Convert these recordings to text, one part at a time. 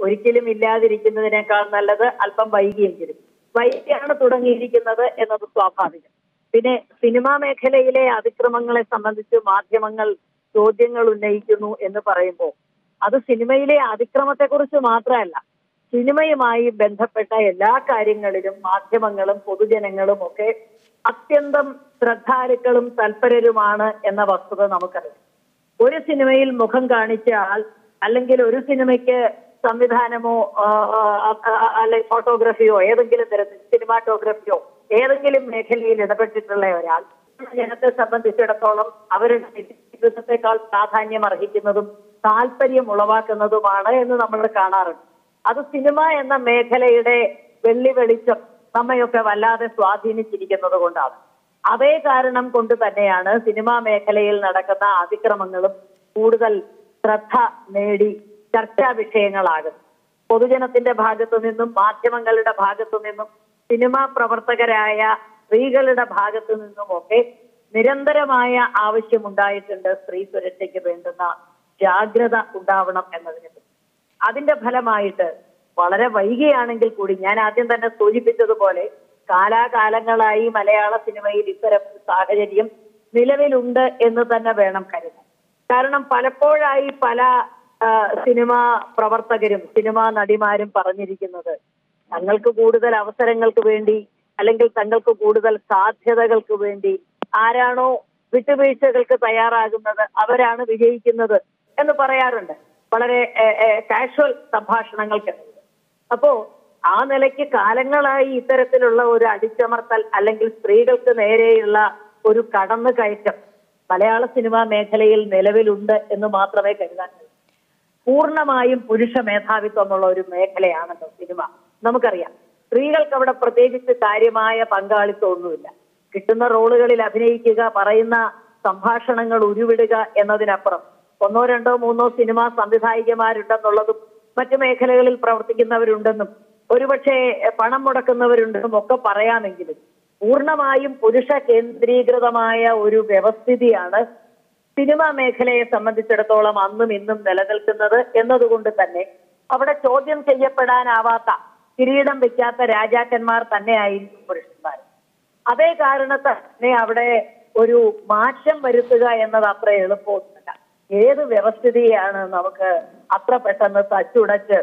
ഒരിക്കലും ഇല്ലാതിരിക്കുന്നതിനേക്കാൾ നല്ലത് അല്പം വൈകിയെങ്കിലും വൈകിയാണ് തുടങ്ങിയിരിക്കുന്നത് എന്നത് സ്വാഭാവികം പിന്നെ സിനിമാ മേഖലയിലെ അതിക്രമങ്ങളെ സംബന്ധിച്ച് മാധ്യമങ്ങൾ ചോദ്യങ്ങൾ ഉന്നയിക്കുന്നു എന്ന് പറയുമ്പോൾ അത് സിനിമയിലെ അതിക്രമത്തെക്കുറിച്ച് മാത്രമല്ല സിനിമയുമായി ബന്ധപ്പെട്ട എല്ലാ കാര്യങ്ങളിലും മാധ്യമങ്ങളും പൊതുജനങ്ങളും ഒക്കെ അത്യന്തം ശ്രദ്ധാലുക്കളും തൽപരരുമാണ് എന്ന വസ്തുത നമുക്കറിയാം ഒരു സിനിമയിൽ മുഖം കാണിച്ച ആൾ അല്ലെങ്കിൽ ഒരു സിനിമയ്ക്ക് സംവിധാനമോ ആ, ആ, ആ, അല്ലെ ഫോട്ടോഗ്രാഫിയോ ഏതെങ്കിലും തരത്തിൽ സിനിമാറ്റോഗ്രഫിയോ ഏതെങ്കിലും മേഖലയിൽ ഇടപെട്ടിട്ടുള്ള ഒരാൾ ജനത്തെ സംബന്ധിച്ചിടത്തോളം അവരുടെ ജീവിതത്തെക്കാൾ പ്രാധാന്യം അർഹിക്കുന്നതും താല്പര്യം ഉളവാക്കുന്നതുമാണ് എന്ന് നമ്മൾ കാണാറുണ്ട് അത് സിനിമ എന്ന മേഖലയുടെ വെള്ളി വെളിച്ചം നമ്മയൊക്കെ വല്ലാതെ സ്വാധീനിച്ചിരിക്കുന്നത് കൊണ്ടാണ് അതേ കാരണം കൊണ്ട് തന്നെയാണ് സിനിമാ മേഖലയിൽ നടക്കുന്ന അതിക്രമങ്ങളും കൂടുതൽ ശ്രദ്ധ നേടി ചർച്ചാ വിഷയങ്ങളാകുന്നത് പൊതുജനത്തിന്റെ ഭാഗത്തു നിന്നും മാധ്യമങ്ങളുടെ ഭാഗത്തു നിന്നും സിനിമാ പ്രവർത്തകരായ സ്ത്രീകളുടെ ഭാഗത്തു നിന്നുമൊക്കെ നിരന്തരമായ ആവശ്യമുണ്ടായിട്ടുണ്ട് സ്ത്രീ സുരക്ഷയ്ക്ക് വേണ്ടുന്ന ജാഗ്രത ഉണ്ടാവണം എന്നതിനെ പറ്റി അതിന്റെ ഫലമായിട്ട് വളരെ വൈകിയാണെങ്കിൽ കൂടി ഞാൻ ആദ്യം തന്നെ സൂചിപ്പിച്ചതുപോലെ കാലാകാലങ്ങളായി മലയാള സിനിമയിൽ ഇത്തരം ഒരു സാഹചര്യം നിലവിലുണ്ട് എന്ന് തന്നെ വേണം കരുതാൻ കാരണം പലപ്പോഴായി പല ആ, സിനിമാ പ്രവർത്തകരും സിനിമാ നടിമാരും പറഞ്ഞിരിക്കുന്നത് തങ്ങൾക്ക് കൂടുതൽ അവസരങ്ങൾക്ക് വേണ്ടി അല്ലെങ്കിൽ തങ്ങൾക്ക് കൂടുതൽ സാധ്യതകൾക്ക് വേണ്ടി ആരാണോ വിട്ടുവീഴ്ചകൾക്ക് തയ്യാറാകുന്നത് അവരാണ് വിജയിക്കുന്നത് എന്ന് പറയാറുണ്ട് വളരെ കാഷ്വൽ സംഭാഷണങ്ങൾക്കിടയിൽ അപ്പോ ആ നിലയ്ക്ക് കാലങ്ങളായി ഇത്തരത്തിലുള്ള ഒരു അടിച്ചമർത്തൽ അല്ലെങ്കിൽ സ്ത്രീകൾക്ക് നേരെയുള്ള ഒരു കടന്നു കയറ്റം മലയാള സിനിമാ മേഖലയിൽ നിലവിലുണ്ട് എന്ന് മാത്രമേ കരുതാൻ കഴിയൂ പൂർണ്ണമായും പുരുഷ മേധാവിത്വമുള്ള ഒരു മേഖലയാണല്ലോ സിനിമ നമുക്കറിയാം സ്ത്രീകൾക്ക് അവിടെ പ്രത്യേകിച്ച് കാര്യമായ പങ്കാളിത്തമൊന്നുമില്ല കിട്ടുന്ന റോളുകളിൽ അഭിനയിക്കുക പറയുന്ന സംഭാഷണങ്ങൾ ഉരുവിടുക എന്നതിനപ്പുറം ഒന്നോ രണ്ടോ മൂന്നോ സിനിമാ സംവിധായികമാരുണ്ടെന്നുള്ളതും മറ്റു മേഖലകളിൽ പ്രവർത്തിക്കുന്നവരുണ്ടെന്നും ഒരുപക്ഷെ എഹ്, പണം മുടക്കുന്നവരുണ്ടെന്നും ഒക്കെ പറയാമെങ്കിലും പൂർണ്ണമായും പുരുഷ കേന്ദ്രീകൃതമായ ഒരു വ്യവസ്ഥിതിയാണ് സിനിമാ മേഖലയെ സംബന്ധിച്ചിടത്തോളം അന്നും ഇന്നും നിലനിൽക്കുന്നത് എന്നതുകൊണ്ട് തന്നെ അവിടെ ചോദ്യം ചെയ്യപ്പെടാനാവാത്ത കിരീടം വെക്കാത്ത രാജാക്കന്മാർ തന്നെയായിരിക്കും പുരുഷന്മാർ അതേ കാരണത്താൽ തന്നെ അവിടെ ഒരു മാറ്റം വരുത്തുക എന്നത് അത്ര എളുപ്പമൊന്നുമല്ല ഏത് വ്യവസ്ഥിതിയാണ് നമുക്ക് അത്ര പെട്ടെന്ന് തച്ചുടച്ച്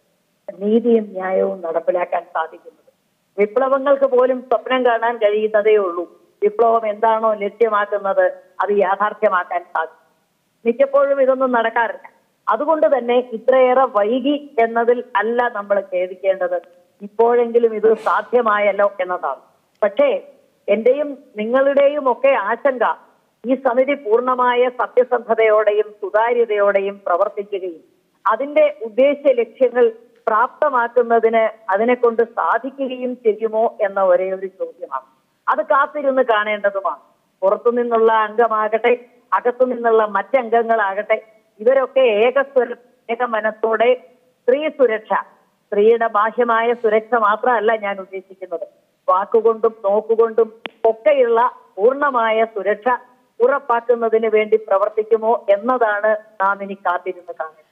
നീതിയും ന്യായവും നടപ്പിലാക്കാൻ സാധിക്കുന്നത് വിപ്ലവങ്ങൾക്ക് പോലും സ്വപ്നം കാണാൻ കഴിയുന്നതേ ഉള്ളൂ വിപ്ലവം എന്താണോ ലക്ഷ്യമാക്കുന്നത് അത് യാഥാർത്ഥ്യമാക്കാൻ സാധിക്കും മിക്കപ്പോഴും ഇതൊന്നും നടക്കാറില്ല അതുകൊണ്ട് തന്നെ ഇത്രയേറെ വൈകി എന്നതിൽ അല്ല നമ്മൾ ഖേദിക്കേണ്ടത് ഇപ്പോഴെങ്കിലും ഇത് സാധ്യമായല്ലോ എന്നതാണ് പക്ഷേ എന്റെയും നിങ്ങളുടെയും ഒക്കെ ആശങ്ക ഈ സമിതി പൂർണ്ണമായ സത്യസന്ധതയോടെയും സുതാര്യതയോടെയും പ്രവർത്തിക്കുകയും അതിന്റെ ഉദ്ദേശ ലക്ഷ്യങ്ങൾ പ്രാപ്തമാക്കുന്നതിന് അതിനെ കൊണ്ട് സാധിക്കുകയും ചെയ്യുമോ എന്ന ഒരേ ഒരു ചോദ്യമാണ് അത് കാത്തിരുന്ന് കാണേണ്ടതുമാണ് പുറത്തുനിന്നുള്ള അംഗമാകട്ടെ അകത്തു നിന്നുള്ള മറ്റംഗങ്ങളാകട്ടെ ഇവരൊക്കെ ഏകസ്വര ഏക മനസ്സോടെ സ്ത്രീ സുരക്ഷ സ്ത്രീയുടെ ബാഹ്യമായ സുരക്ഷ മാത്രമല്ല ഞാൻ ഉദ്ദേശിക്കുന്നത് വാക്കുകൊണ്ടും നോക്കുകൊണ്ടും ഒക്കെയുള്ള പൂർണ്ണമായ സുരക്ഷ ഉറപ്പാക്കുന്നതിന് വേണ്ടി പ്രവർത്തിക്കുമോ എന്നതാണ് നാം ഇനി കാത്തിരുന്ന് കാണുന്നത്